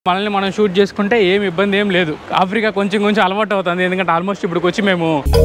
మనల్ని మనం షూట్ చేసుకుంటే ఏం ఇబ్బంది ఏం లేదు ఆఫ్రికా కొంచెం కొంచెం అలవాటు అవుతుంది ఎందుకంటే ఆల్మోస్ట్ ఇప్పటికి వచ్చి మేము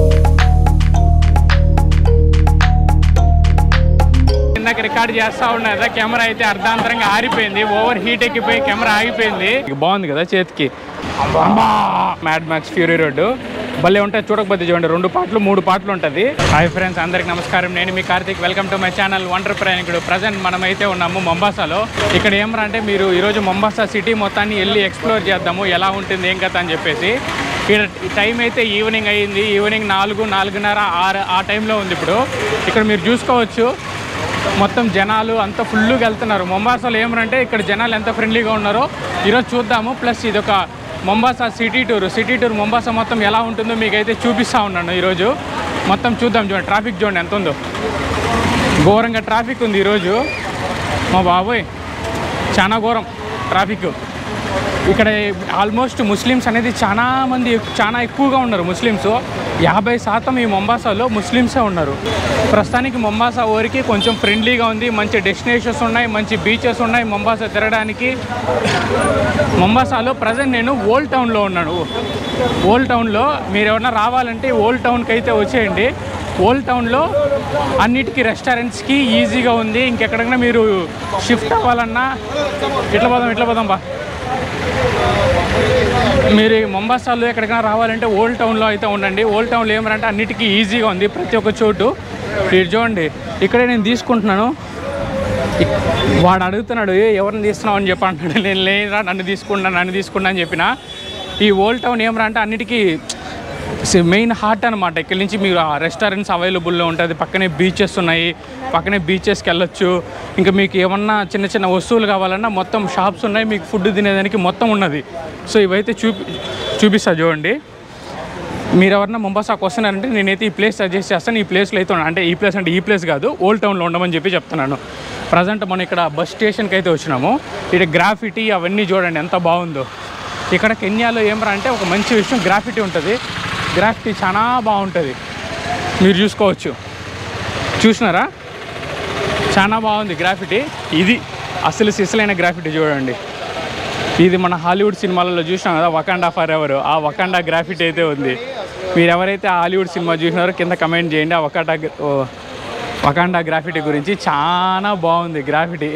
ఇందాక రికార్డ్ చేస్తా ఉన్నా కదా కెమెరా అయితే అర్ధాంతరంగా ఆరిపోయింది ఓవర్ హీట్ ఎక్కిపోయి కెమెరా ఆగిపోయింది ఇక బాగుంది కదా చేతికి మ్యాడ్ మ్యాక్స్ ఫ్యూరీ రోడ్డు భలే ఉంటాయి చూడకపోతే చూడండి రెండు పాటలు మూడు పాటలు ఉంటుంది హాయ్ ఫ్రెండ్స్ అందరికి నమస్కారం నేను మీ Karthik welcome to my channel wonder ప్రయాణికుడు ప్రజెంట్ మనమైతే ఉన్నాము మొంబాసాలో ఇక్కడ ఏమరా అంటే మీరు ఈరోజు మొంబాసా సిటీ మొత్తాన్ని వెళ్ళి ఎక్స్ప్లోర్ చేద్దాము ఎలా ఉంటుంది ఏం కథ అని చెప్పేసి ఇక్కడ టైం అయితే ఈవినింగ్ అయ్యింది ఈవినింగ్ నాలుగు నాలుగున్నర ఆరు ఆ టైంలో ఉంది ఇప్పుడు ఇక్కడ మీరు చూసుకోవచ్చు మొత్తం జనాలు అంత ఫుల్గా వెళ్తున్నారు మొంబాసాలో ఏమరంటే ఇక్కడ జనాలు ఎంత ఫ్రెండ్లీగా ఉన్నారో ఈరోజు చూద్దాము ప్లస్ ఇది ఒక Mombasa city tour city tour Mombasa మొత్తం ఎలా ఉంటుందో మీకైతే చూపిస్తూ ఉన్నాను ఈరోజు మొత్తం చూద్దాం చూడండి ట్రాఫిక్ చూడండి ఎంత ఉందో ఘోరంగా ట్రాఫిక్ ఉంది ఈరోజు మా బాబోయ్ చాలా ఘోరం ట్రాఫిక్ ఇక్కడ ఆల్మోస్ట్ ముస్లిమ్స్ అనేది చాలా మంది చాలా ఎక్కువగా ఉన్నారు ముస్లిమ్స్ యాభై శాతం ఈ మొంబాసాలో ముస్లిమ్సే ఉన్నారు ప్రస్తుతానికి మొంబాసా ఊరికి కొంచెం ఫ్రెండ్లీగా ఉంది మంచి డెస్టినేషన్స్ ఉన్నాయి మంచి బీచెస్ ఉన్నాయి మొంబాసా తిరగడానికి మొంబాసాలో ప్రజెంట్ నేను ఓల్డ్ టౌన్లో ఉన్నాను ఓల్డ్ టౌన్లో మీరు ఎవరైనా రావాలంటే ఓల్డ్ టౌన్కి అయితే వచ్చేయండి ఓల్డ్ టౌన్లో అన్నిటికీ రెస్టారెంట్స్కి ఈజీగా ఉంది ఇంకెక్కడికైనా మీరు షిఫ్ట్ అవ్వాలన్నా ఇట్లా పోదాం ఇట్లా పోదాం బా మీరు ఈ మొంబాసాలో ఎక్కడికైనా రావాలంటే ఓల్డ్ టౌన్లో అయితే ఉండండి ఓల్డ్ టౌన్లో ఏమంటే అన్నిటికీ ఈజీగా ఉంది ప్రతి ఒక్క చోటు మీరు చూడండి ఇక్కడే నేను తీసుకుంటున్నాను ఇక్- వాడు అడుగుతున్నాడు "ఏ, ఎవరిని తీస్తున్నావు అని చెప్పి అంటున్నాడు నేను లేరా నన్ను తీసుకున్నా నన్ను తీసుకున్నా అని చెప్పిన ఈ ఓల్డ్ టౌన్ ఏమరా అంటే అన్నిటికీ మెయిన్ హార్ట్ అనమాట ఇక్కడి నుంచి మీరు ఆ రెస్టారెంట్స్ అవైలబుల్లో ఉంటుంది పక్కనే బీచెస్ ఉన్నాయి పక్కనే బీచెస్కి వెళ్ళొచ్చు ఇంకా మీకు ఏమన్నా చిన్న చిన్న వస్తువులు కావాలన్నా మొత్తం షాప్స్ ఉన్నాయి మీకు ఫుడ్ తినేదానికి మొత్తం ఉన్నది సో ఇవైతే చూపి చూపిస్తా చూడండి మీరు ఎవరన్నా ముంబాసాకు వస్తున్నారంటే నేనైతే ఈ ప్లేస్ సజెస్ట్ చేస్తాను ఈ ప్లేస్లో అయితే ఉన్నా- అంటే ఈ ప్లేస్ అంటే ఈ ప్లేస్ కాదు ఓల్డ్ టౌన్లో ఉండమని చెప్పి చెప్తున్నాను ప్రజెంట్ మనం ఇక్కడ బస్ స్టేషన్కి అయితే వచ్చినాము ఇక్కడ గ్రాఫిటీ అవన్నీ చూడండి ఎంత బాగుందో ఇక్కడ కెన్యాలో ఏమరా అంటే ఒక మంచి విషయం గ్రాఫిటీ ఉంటుంది గ్రాఫిటీ చాలా బాగుంటుంది మీరు చూసుకోవచ్చు చూసినారా చాలా బాగుంది గ్రాఫిటీ ఇది అసలు సిసలైన గ్రాఫిటీ చూడండి ఇది మన హాలీవుడ్ సినిమాలలో చూసినాం కదా వకాండా ఫర్ ఎవర్ ఆ వకాండా గ్రాఫిటీ అయితే ఉంది మీరు ఎవరైతే ఆ హాలీవుడ్ సినిమా చూసినారో కింద కమెంట్ చేయండి ఆ వకాండా గ్ర- ఓ, వకాండా గ్రాఫిటీ గురించి చాలా బాగుంది గ్రాఫిటీ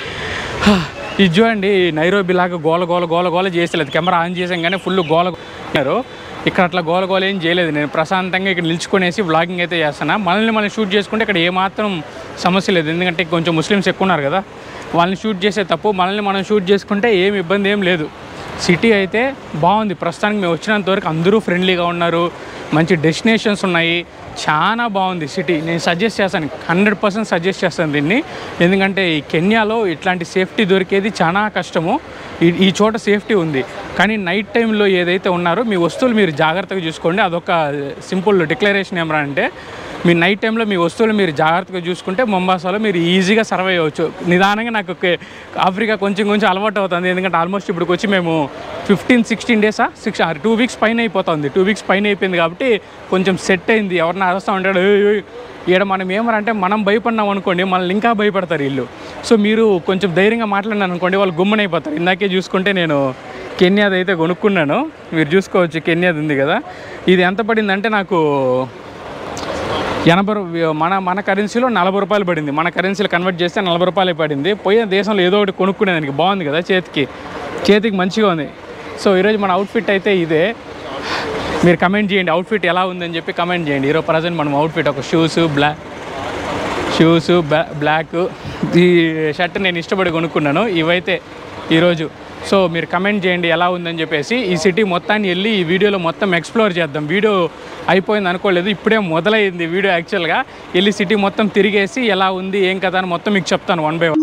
ఇది చూడండి నైరోబి లాగా గోల గోల గోల గోల చేసలేదు కెమెరా ఆన్ చేసాం కానీ ఫుల్ గోల ఉన్నారు ఇక్కడ అట్లా గోల గోల ఏం చేయలేదు నేను ప్రశాంతంగా ఇక్కడ నిల్చుకునేసి వ్లాగింగ్ అయితే చేస్తాను మనల్ని మనం షూట్ చేసుకుంటే ఇక్కడ ఏమాత్రం సమస్య లేదు ఎందుకంటే కొంచెం ముస్లిమ్స్ ఎక్కువ ఉన్నారు కదా వాళ్ళని షూట్ చేసే తప్పు మనల్ని మనం షూట్ చేసుకుంటే ఏం ఇబ్బంది ఏం లేదు సిటీ అయితే బాగుంది ప్రస్తుతానికి మేము వచ్చినంత వరకు అందరూ ఫ్రెండ్లీగా ఉన్నారు మంచి డెస్టినేషన్స్ ఉన్నాయి చాలా బాగుంది సిటీ నేను సజెస్ట్ చేస్తాను హండ్రెడ్ పర్సెంట్ సజెస్ట్ చేస్తాను దీన్ని ఎందుకంటే ఈ కెన్యాలో ఇట్లాంటి సేఫ్టీ దొరికేది చాలా కష్టము ఈ ఈ చోట సేఫ్టీ ఉంది కానీ నైట్ టైంలో ఏదైతే ఉన్నారో మీ వస్తువులు మీరు జాగ్రత్తగా చూసుకోండి అదొక సింపుల్ డిక్లరేషన్ ఏమరా అంటే మీ నైట్ టైంలో మీ వస్తువులు మీరు జాగ్రత్తగా చూసుకుంటే మొంబాసాలో మీరు ఈజీగా సర్వే అవ్వచ్చు నిదానంగా నాకు ఒక- ఆఫ్రికా కొంచెం కొంచెం అలవాటు అవుతుంది ఎందుకంటే ఆల్మోస్ట్ ఇప్పటికి వచ్చి మేము ఫిఫ్టీన్ సిక్స్టీన్ డేసా సిక్స్ టూ వీక్స్ పైన అయిపోతుంది టూ వీక్స్ పైన అయిపోయింది కాబట్టి కొంచెం సెట్ అయింది ఎవరన్నా అరుస్తూ ఉంటాడు "ఏయ్, ఏయ్." ఈడ మనం ఏమరంటే మనం భయపడినాం అనుకోండి మనల్ని ఇంకా భయపడతారు వీళ్ళు సో మీరు కొంచెం ధైర్యంగా మాట్లాడినాను అనుకోండి వాళ్ళు గుమ్మనైపోతారు ఇందాకే చూసుకుంటే నేను కెన్యాది అయితే కొనుక్కున్నాను మీరు చూసుకోవచ్చు కెన్యాది ఉంది కదా ఇది ఎంత పడిందంటే నాకు ఎనభై రూ- మన మన కరెన్సీలో నలభై రూపాయలు పడింది మన కరెన్సీలో కన్వర్ట్ చేస్తే నలభై రూపాయలు పడింది పోయిన దేశంలో ఏదో ఒకటి కొనుక్కునేదానికి బాగుంది కదా చేతికి చేతికి మంచిగా ఉంది సో ఈరోజు మన అవుట్ఫిట్ అయితే ఇదే మీరు కమెంట్ చేయండి అవుట్ఫిట్ ఎలా ఉందని చెప్పి కమెంట్ చేయండి ఈరోజు ప్రజెంట్ మనం అవుట్ఫిట్ ఒక షూస్ బ్లాక్ షూస్ బ్లాక్ ఈ షర్ట్ నేను ఇష్టపడి కొనుక్కున్నాను ఇవైతే ఈరోజు సో మీరు కమెంట్ చేయండి ఎలా ఉందని చెప్పేసి ఈ సిటీ మొత్తాన్ని వెళ్ళి ఈ వీడియోలో మొత్తం ఎక్స్ప్లోర్ చేద్దాం వీడియో అయిపోయింది అనుకోలేదు ఇప్పుడే మొదలైంది వీడియో యాక్చువల్గా వెళ్ళి సిటీ మొత్తం తిరిగేసి ఎలా ఉంది ఏం కదా అని మొత్తం మీకు చెప్తాను వన్ బై వన్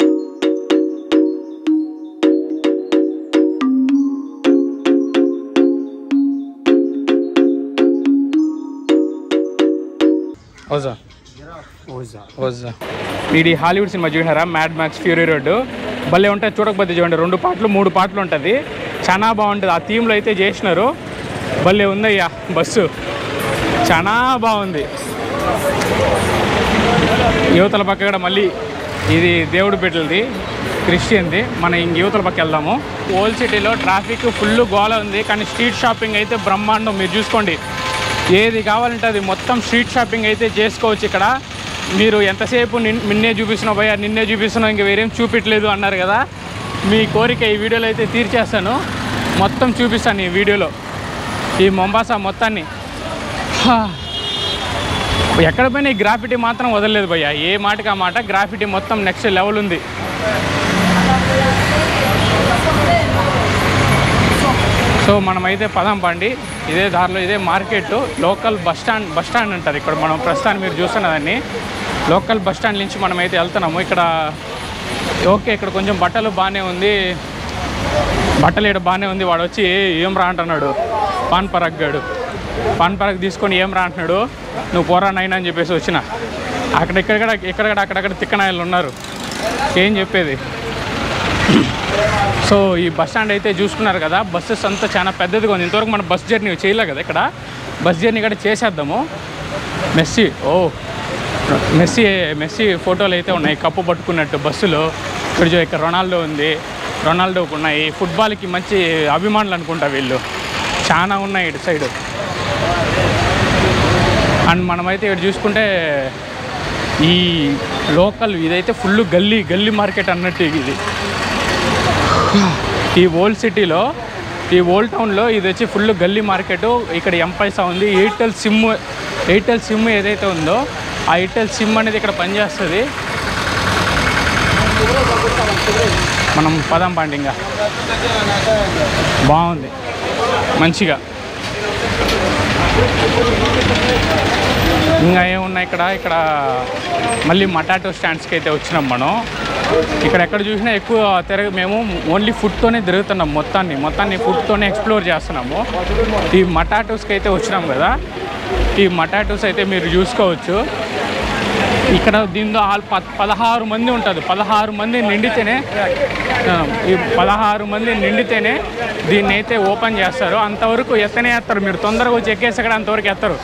ఓజా ఓజా ఇది హాలీవుడ్ సినిమా చూసినారా మ్యాడ్ మ్యాక్స్ ఫ్యూరీ రోడ్డు భలే ఉంటుంది చూడకపోతే చూడండి రెండు పాటలు మూడు పాటలు ఉంటుంది చాలా బాగుంటుంది ఆ థీమ్లో అయితే చేసినారు భలే ఉందయ్యా బస్సు చాలా బాగుంది యువతల పక్క కూడా మళ్ళీ ఇది దేవుడు పెట్టింది క్రిస్టియన్ది మన ఇంక యువతల పక్క వెళ్దాము ఓల్డ్ సిటీలో ట్రాఫిక్ ఫుల్ గోల ఉంది కానీ స్ట్రీట్ షాపింగ్ అయితే బ్రహ్మాండం మీరు చూసుకోండి ఏది కావాలంటే అది మొత్తం స్ట్రీట్ షాపింగ్ అయితే చేసుకోవచ్చు ఇక్కడ మీరు ఎంతసేపు నిన్- నిన్నే చూపిస్తున్నావు భయ్యా నిన్నే చూపిస్తున్నావు ఇంక వేరేం చూపించలేదు అన్నారు కదా మీ కోరిక ఈ వీడియోలో అయితే తీర్చేస్తాను మొత్తం చూపిస్తాను ఈ వీడియోలో ఈ మొంబాసా మొత్తాన్ని హా. ఎక్కడ పోయినా ఈ గ్రాఫిటీ మాత్రం వదలలేదు భయ్య ఏ మాటకి ఆ మాట గ్రాఫిటీ మొత్తం నెక్స్ట్ లెవెల్ ఉంది సో మనమైతే పదం పండి ఇదే దారిలో ఇదే market local bus stand bus stand అంటారు ఇక్కడ మనం ప్రస్తుతాన్ని మీరు చూస్తున్నదాన్ని లోకల్ బస్ స్టాండ్ నుంచి మనమైతే వెళ్తున్నాము ఇక్కడ ఓకే ఇక్కడ కొంచెం బట్టలు బాగానే ఉంది బట్టలు ఇక్కడ బాగానే ఉంది వాడు వచ్చి ఏం రా అంటున్నాడు పాన్ పరాగ్ గాడు పాన్ పరాగ్ తీసుకొని ఏం రా అంటున్నాడు నువ్వు పోరా నైనా అని చెప్పేసి వచ్చిన అక్కడ ఇక్కడ ఎక్కడక్కడ అక్కడక్కడ తిక్కనాయలు ఉన్నారు ఏం చెప్పేది సో ఈ బస్ స్టాండ్ అయితే చూసుకున్నారు కదా బస్సెస్ అంతా చాలా పెద్దదిగా ఉంది ఇంతవరకు మనం బస్ జర్నీ చేయలే కదా ఇక్కడ బస్ జర్నీ కూడా చేసేద్దాము మెస్సీ ఓ మెస్సీ మెస్సీ ఫోటోలు అయితే ఉన్నాయి కప్పు పట్టుకున్నట్టు బస్సులో ఇక్కడ చూ- ఇక్కడ రొనాల్డో ఉంది రొనాల్డోకి ఉన్నాయి ఫుట్బాల్కి మంచి అభిమానులు అనుకుంటా వీళ్ళు చాలా ఉన్నాయి ఇటు సైడ్ అండ్ మనమైతే ఇక్కడ చూసుకుంటే ఈ లోకల్ ఇదైతే ఫుల్ గల్లీ గల్లీ మార్కెట్ అన్నట్టు ఇది ఈ ఓల్డ్ సిటీలో ఈ ఓల్డ్ టౌన్లో ఇది వచ్చి ఫుల్ గల్లీ మార్కెట్ ఇక్కడ ఎంపైసా ఉంది ఎయిర్టెల్ సిమ్ ఎయిర్టెల్ సిమ్ ఏదైతే ఉందో ఆ ఎయిర్టెల్ సిమ్ అనేది ఇక్కడ పనిచేస్తుంది మనం పదం పాండింగా బాగుంది మంచిగా ఇంకా ఏమున్నాయి ఇక్కడ ఇక్కడ మళ్ళీ మటాటో స్టాండ్స్కి అయితే వచ్చినాం మనం ఇక్కడ ఎక్కడ చూసినా ఎక్కువ తిరగ మేము ఓన్లీ ఫుడ్తోనే తిరుగుతున్నాం మొత్తాన్ని మొత్తాన్ని ఫుడ్తోనే ఎక్స్ప్లోర్ చేస్తున్నాము ఈ మటాటోస్కి అయితే వచ్చినాం కదా ఈ మటాటోస్ అయితే మీరు చూసుకోవచ్చు ఇక్కడ దీనిలో ఆల్ ప- పదహారు మంది ఉంటుంది పదహారు మంది నిండితేనే ఆ, ఈ పదహారు మంది నిండితేనే దీన్ని అయితే ఓపెన్ చేస్తారు అంతవరకు ఎత్తనే ఎత్తారు మీరు తొందరగా వచ్చి ఎక్కేసి అక్కడ అంతవరకు ఎత్తారు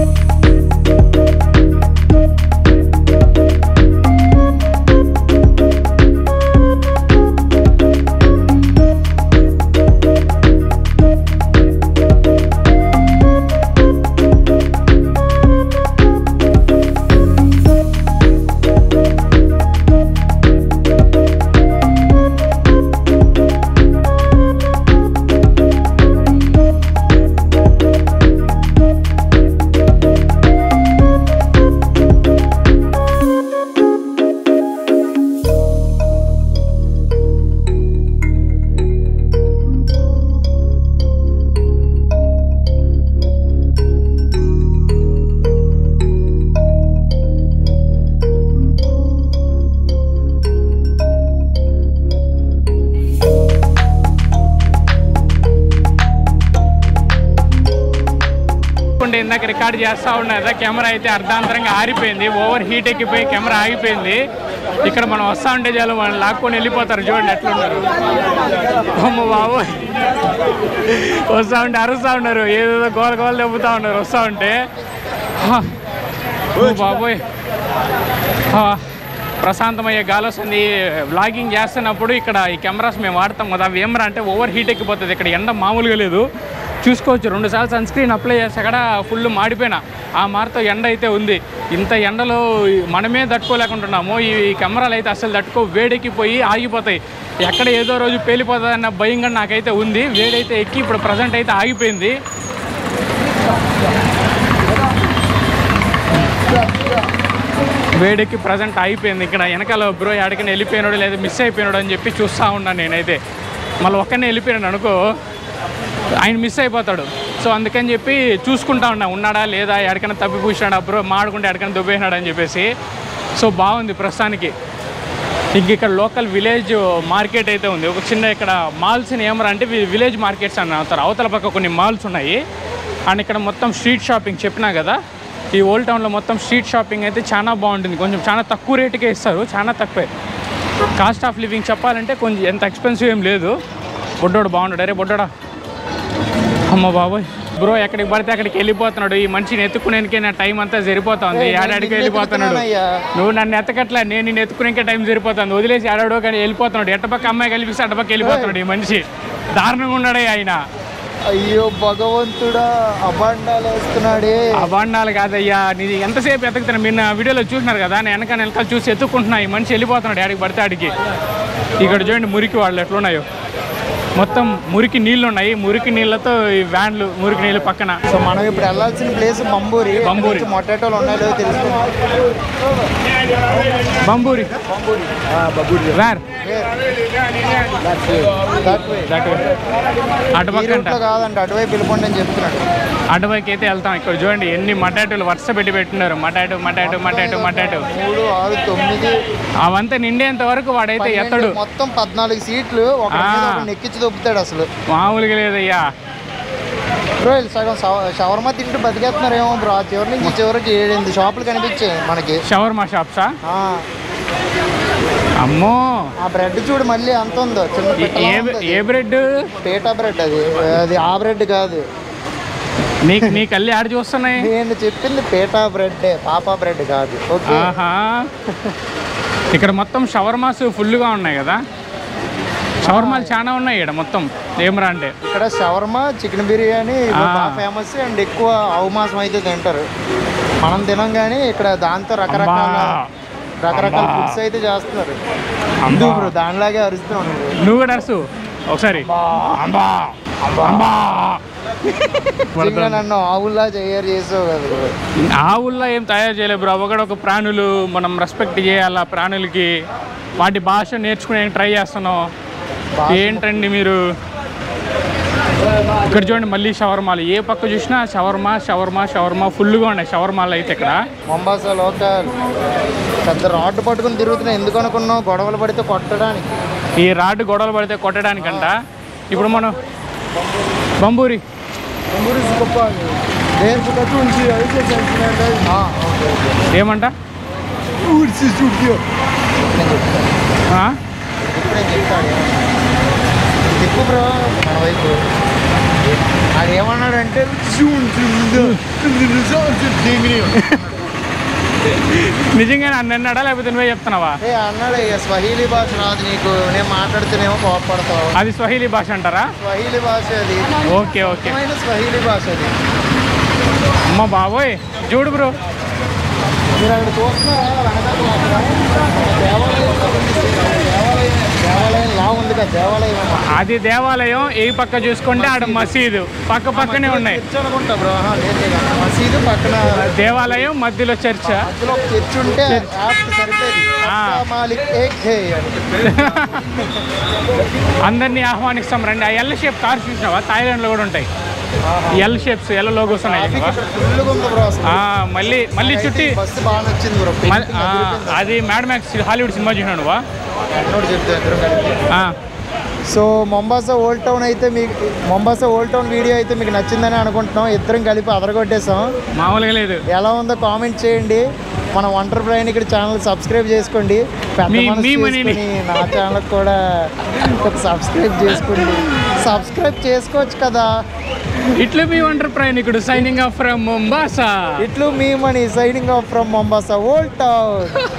ఉండే ఇందాక రికార్డ్ చేస్తూ ఉన్నదా కెమెరా అయితే అర్ధాంతరంగా ఆరిపోయింది ఓవర్ హీట్ ఎక్కిపోయి కెమెరా ఆగిపోయింది ఇక్కడ మనం వస్తా ఉంటే చాలు మనం లాక్కొని వెళ్ళిపోతారు చూడండి ఎట్లున్నారు అమ్మ బాబు వస్తూ ఉంటే అరుస్తూ ఉన్నారు ఏదేదో గోల గోల దెబ్బతా ఉన్నారు వస్తూ ఉంటే హా. ఓ బాబోయ్ హా. ప్రశాంతమయ్యే గాలి వస్తుంది వ్లాగింగ్ చేస్తున్నప్పుడు ఇక్కడ ఈ కెమెరాస్ మేము వాడతాం కదా అవి ఏమరా అంటే ఓవర్ హీట్ ఎక్కిపోతుంది ఇక్కడ ఎండ మామూలుగా లేదు చూసుకోవచ్చు రెండుసార్లు సన్ స్క్రీన్ అప్లై చేస్తే కూడా ఫుల్ మాడిపోయినా ఆ మారుతో ఎండ అయితే ఉంది ఇంత ఎండలో మనమే తట్టుకోలేకుంటున్నాము ఈ కెమెరాలు అయితే అసలు తట్టుకో వేడెక్కిపోయి ఆగిపోతాయి ఎక్కడ ఏదో రోజు పేలిపోతుందన్న భయం కూడా నాకైతే ఉంది వేడైతే ఎక్కి ఇప్పుడు ప్రజెంట్ అయితే ఆగిపోయింది వేడెక్కి ప్రజెంట్ అయిపోయింది ఇక్కడ వెనకాల బ్రో ఎక్కడికైనా వెళ్ళిపోయినాడు లేదా మిస్ అయిపోయినాడు అని చెప్పి చూస్తూ ఉన్నాను నేనైతే మళ్ళీ ఒక్కనే వెళ్ళిపోయినాడు అనుకో ఆయన మిస్ అయిపోతాడు సో అందుకని చెప్పి చూసుకుంటా ఉన్నా ఉన్నాడా లేదా ఎక్కడికైనా తప్పి పూసినాడా బ్రో మాడుకుంటే ఎక్కడికైనా దుబ్బేసినాడు అని చెప్పేసి సో బాగుంది ప్రస్తుతానికి ఇంక ఇక్కడ లోకల్ విలేజ్ మార్కెట్ అయితే ఉంది ఒక చిన్న ఇక్కడ మాల్స్ని ఏమరా అంటే వి- విలేజ్ మార్కెట్స్ అని అవుతారు అవతల పక్క కొన్ని మాల్స్ ఉన్నాయి అండ్ ఇక్కడ మొత్తం స్ట్రీట్ షాపింగ్ చెప్పినా కదా ఈ ఓల్డ్ టౌన్లో మొత్తం స్ట్రీట్ షాపింగ్ అయితే చాలా బాగుంటుంది కొంచెం చాలా తక్కువ రేటుకే ఇస్తారు చాలా తక్కువే కాస్ట్ ఆఫ్ లివింగ్ చెప్పాలంటే కొంచెం ఎంత ఎక్స్పెన్సివ్ ఏం లేదు బొడ్డోడు బాగుండు అరే బొడ్డోడా అమ్మ బాబోయ్ బ్రో ఎక్కడికి పడితే అక్కడికి వెళ్ళిపోతున్నాడు ఈ మనిషిని ఎత్తుకునేందుకే నా టైం అంతా సరిపోతుంది ఏయ్, ఏడాడికి నేను వెళ్ళిపోతున్నాడు ఎత్తుకున్నానయ్యా. నువ్వు నన్ను ఎత్తకట్లా నేను నిన్ను ఎత్తుకునేకే టైం సరిపోతుంది వదిలేసి ఆడాడో కానీ వెళ్ళిపోతున్నాడు ఎట్టపక్క అమ్మాయి కల్పిస్తే అటపక్క వెళ్ళిపోతున్నాడు ఈ మనిషి దారుణంగా ఉన్నాడే ఆయన అయ్యో భగవంతుడా అబాండాలు వేస్తున్నాడే అబాండాలు కాదయ్యా నీది ఎంతసేపు ఎత్తుకుతున్నా మీరు నా వీడియోలో చూసినారు కదా నేను వెనక వెనకాల చూసి ఎత్తుకుంటున్నా ఈ మనిషి వెళ్ళిపోతున్నాడు ఆడికి పడితే ఆడికి ఇక్కడ చూడండి మురికి వాళ్ళు ఎట్లున్నాయో మొత్తం మురికి నీళ్ళు ఉన్నాయి మురికి నీళ్ళతో ఈ వ్యాన్లు మురికి నీళ్ళు పక్కన సో మనం ఇప్పుడు వెళ్ళాల్సిన ప్లేస్ బంబూరి బంబూరి. మొటాటోలు ఉన్నాయో లేదో తెలుసుకుందాం బంబూరి వేర్ ఈ అటుపక్క రూట్లో కాదండి అటువైపు వెళ్ళిపోండి అని చెప్తున్నాడు అటువైపు అయితే వెళ్తాం ఇక్కడ చూడండి ఎన్ని మటాటులు వరుస పెట్టి పెట్టినారు మటాటు మటాటు మటాటు మటాటు మూడు ఆరు తొమ్మిది అవంతా నిండేంత వరకు వాడైతే ఎత్తడు పన్నెండు, మొత్తం పద్నాలుగు సీట్లు ఒక ఆ. ఎక్కించి దొబ్బుతాడు అసలు మామూలుగా లేదయ్యా బ్రో వీళ్ళు సగం షవ- షవర్మా తింటూ బతికేస్తున్నారేమో బ్రో ఆ చివరి నుంచి ఈ చివరికి ఏడెనిమిది షాపులు కనిపించాయి మనకి షవర్మా షాప్సా ఆ, అమ్మో ఆ బ్రెడ్ చూడు మళ్ళీ ఎంత ఉందో చిన్న ఏ- పిట్టలా ఏ ఉంది అది. ఏ బ్రెడ్ పేటా బ్రెడ్ అది అది ఆ బ్రెడ్ కాదు నీకు నీ కళ్ళు ఆడ చూస్తున్నాయి నేను చెప్పింది పేటా బ్రెడ్ పాపా బ్రెడ్ కాదు ఓకే ఆహా ఇక్కడ మొత్తం షవర్మాస్ ఫుల్గా ఉన్నాయి కదా షవర్మాలు చాలా ఉన్నాయి ఇక్కడ మొత్తం ఏమరా అంటే ఇక్కడ షవర్మా చికెన్ బిర్యానీ ఇవి ఆ. బాగా ఫేమస్ అండ్ ఎక్కువ ఆవు మాంసం అయితే తింటారు మనం తినం కానీ ఇక్కడ దాంతో రకరకాల అమ్మా. రకరకాల అమ్మా. ఫుడ్స్ అయితే చేస్తున్నారు అమ్మా. ఎందుకు బ్రో దానిలాగే అరుస్తున్నావు నువ్వు నువ్వు కూడా అరుసు ఒకసారి అంబా అంబా నిజంగా నన్ను ఆవుల్లా తయారు చేసావు కదా బ్రో ఆవుల్లో ఏం తయారు చేయలేదు బ్రో ఒకడొక ప్రాణులు మనం రెస్పెక్ట్ చేయాలా ప్రాణులకి వాటి భాష నేర్చుకునే ట్రై చేస్తున్నాం భాష- ఏంటండి మీరు ఇక్కడ చూడండి మళ్ళీ షవర్మాలు ఏ పక్క చూసినా షవర్మా షవర్మా షవర్మా ఫుల్గా ఉన్నాయి షవర్మాలు అయితే ఇక్కడ మొంబాసా లోకల్ పెద్ద రాడ్ పట్టుకుని తిరుగుతున్నా ఎందుకు అనుకున్నావు గొడవలు పడితే కొట్టడానికి ఈ రాడ్ గొడవలు పడితే కొట్టడానికంట ఇప్పుడు మనం బంబూరి ఆ, ఓకే, ఓకే. ఏమంట ఆ? ఇప్పుడే చెప్తాడు తిప్పు బ్రో మన వైపు అది ఏమన్నాడంటే నిజంగా నన్ను అన్నాడా లేకపోతే నువ్వే చెప్తున్నావా ఏ అన్నాడు ఇక స్వహీలీ భాష రాదు నీకు నేను మాట్లాడితేనేమో కోపడతావు అది స్వహీలీ భాష అంటారా స్వహీలీ భాష అది ఓకే ఓకే నిజమైన స్వహీలీ భాష అది అమ్మ బాబోయ్ చూడు బ్రో మీరు అక్కడ చూస్తున్నారా వెనకాల దేవాలయం దేవాలయం దేవాలయం లా ఉంది కదా దేవాలయం అన్నమాట. అది దేవాలయం ఏ పక్క చూసుకుంటే ఆడ మసీదు పక్క పక్కనే ఉన్నాయి చర్చ్ అనుకుంటా బ్రో ఆహా, లేదు లేదు. మసీదు పక్కన దేవాలయం మధ్యలో చర్చ మధ్యలో ఒక చర్చ్ ఉంటే యాప్ట్ సరిపోయింది ఆ. మాలిక్ ఏక్ హే అని అందరినీ ఆహ్వానిస్తాం రండి ఆ ఎల్ షేప్ కార్స్ చూసినావా థాయిలాండ్లో కూడా ఉంటాయి ఎల్ షేప్స్ ఎల్ లోగోస్ ఉన్నాయి ట్రాఫిక్ చూసినావా? ఇక్కడ ఫుల్గా ఉంది బ్రో అసలు ఆ, మళ్ళీ మళ్ళీ చుట్టి బస్సు బాగా నచ్చింది బ్రో మళ్ళీ- ఆ, అది మ్యాడ్ మ్యాక్స్ హాలీవుడ్ సినిమా చూసినావు నువ్వా ఎన్నోడు చెప్తే ఇద్దరం కలిపి ఆ, సో మొంబాసా ఓల్డ్ టౌన్ అయితే మీకు మొంబాసా ఓల్డ్ టౌన్ వీడియో అయితే మీకు నచ్చిందని అనుకుంటున్నాం ఇద్దరం కలిపి అదరగొట్టేసాం మామూలుగా లేదు ఎలా ఉందో కామెంట్ చేయండి మన వంటర్ ప్రయాణికుడి ఛానల్ సబ్స్క్రైబ్ చేసుకోండి పెద్ద మీ- మనసు మీ మనీని. చేసుకుని నా ఛానల్ కూడా ఒక సబ్స్క్రైబ్ చేసుకోండి సబ్స్క్రైబ్ చేసుకోవచ్చు కదా ఇట్లు మీ వంటర్ ప్రయాణికుడు సైనింగ్ ఆఫ్ ఫ్రమ్ మొంబాసా ఇట్లు మీ మనీ signing off from Mombasa old town